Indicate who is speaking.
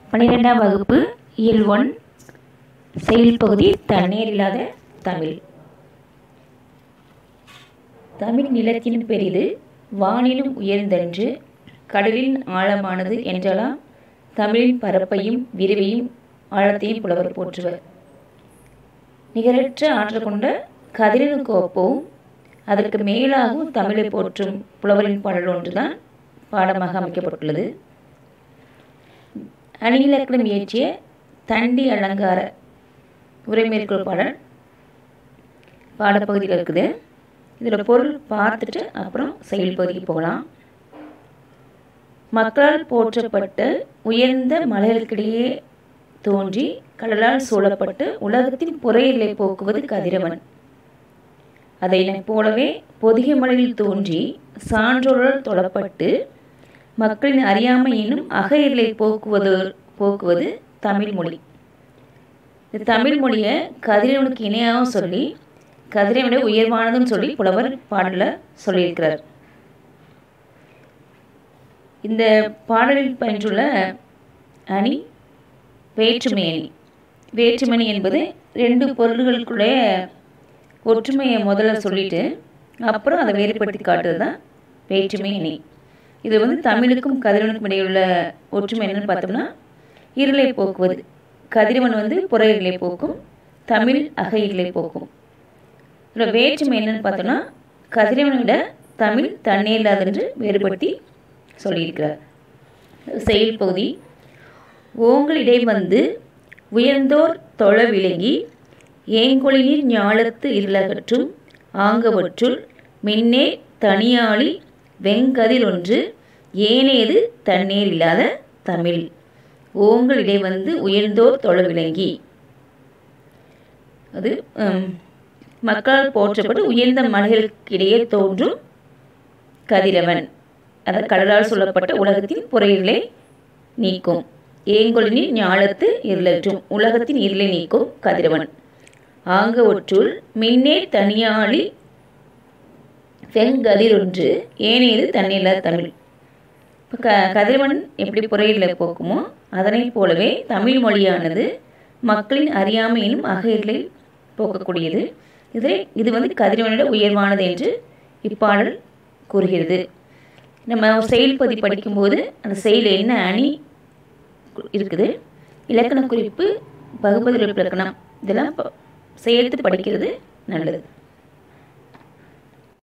Speaker 1: பன்னிரெண்டாம் வகுப்பு இயல் ஒன் செயல் பகுதி தண்ணீர் இல்லாத தமிழ் தமிழ் நிலத்தின் பெரிது வானிலும் உயர்ந்தன்று கடலின் ஆழமானது என்றெல்லாம் தமிழின் பரப்பையும் விரிவையும் ஆழத்தையும் புலவர் போற்றுவர் நிகரற்ற ஆற்றல் கொண்ட கதிரனுக்கு ஒப்பவும் அதற்கு மேலாகவும் தமிழை போற்றும் புலவரின் பாடல் ஒன்றுதான் பாடமாக அமைக்கப்பட்டுள்ளது அணியிலக்கணம் இயற்றிய தண்டி அலங்கார உரைமேற்கோள் பாடல் பாடப்பகுதியில் இருக்குது இதில் பொருள் பார்த்துட்டு அப்புறம் செயல் பகுதிக்கு போகலாம் மக்களால் போற்றப்பட்ட உயர்ந்த மலைகளுக்கிடையே தோன்றி கடலால் சூழப்பட்டு உலகத்தின் புறையிலை போக்குவது கதிரவன் அதைப் போலவே பொதிகை மலையில் தோன்றி சான்றோரால் தொழப்பட்டு மக்களின் அறியாமை எனும் அகையிலை போக்குவது போக்குவது தமிழ் மொழி இந்த தமிழ் மொழியை கதிரவனுக்கு இணையாகவும் சொல்லி கதிரவனை உயர்வானதும் சொல்லி புலவர் பாடலில் சொல்லியிருக்கிறார் இந்த பாடலில் பயின்றுள்ள அணி வேற்றுமை அணி வேற்றுமணி என்பது ரெண்டு பொருள்களுக்குள்ளே ஒற்றுமையை முதல்ல சொல்லிட்டு அப்புறம் அதை வேறுபடுத்தி காட்டுறது தான் வேற்றுமை அணி இது வந்து தமிழுக்கும் கதிரவனுக்கும் இடையே உள்ள ஒற்றுமை என்னன்னு பார்த்தோம்னா இருளை போக்குவது கதிரவன் வந்து புற இருளை போக்கும் தமிழ் அக இருளை போக்கும் இதில் வேற்றுமை என்னன்னு பார்த்தோம்னா கதிரவனை விட தமிழ் தண்ணே இல்லாதென்று வேறுபடுத்தி சொல்லியிருக்கிறார் செயல் பகுதி ஓங்களிடை வந்து உயர்ந்தோர் தொழ விளங்கி ஏங்கொழினீர் ஞாலத்து இருளகற்றும் ஆங்கவற்றுள் மின்னே தனியாளி வெங்கதில் ஒன்று ஏனேது தண்ணீர் இல்லாத தமிழ் ஓங்களிடை வந்து உயர்ந்தோர் தொழ விளங்கி அது மக்களால் போற்றப்பட்டு உயர்ந்த மலைகளுக்கிடையே தோன்றும் கதிரவன் அந்த கடலால் சொல்லப்பட்ட உலகத்தின் புறையிலே நீக்கும் ஏங்கொழினின் ஞாலத்து இருளற்றும் உலகத்தின் இருளை நீக்கும் கதிரவன் ஆங்க ஒற்றுள் மின்னே தனியாளி வெங்கதிர் ஒன்று ஏனையது தண்ணீர்ல தமிழ் இப்போ க கதிரவன் எப்படி புறையில் போக்குமோ அதனைப் போலவே தமிழ் மொழியானது மக்களின் அறியாமையினும் அகைகளை போக்கக்கூடியது இதில் இது வந்து கதிரவனோட உயர்வானது என்று இப்பாடல் கூறுகிறது நம்ம செயல்பதி படிக்கும்போது அந்த செயல் என்ன அணி இருக்குது இலக்கண குறிப்பு பகுப்பதில் இலக்கணம் இதெல்லாம் சேர்த்து படிக்கிறது நல்லது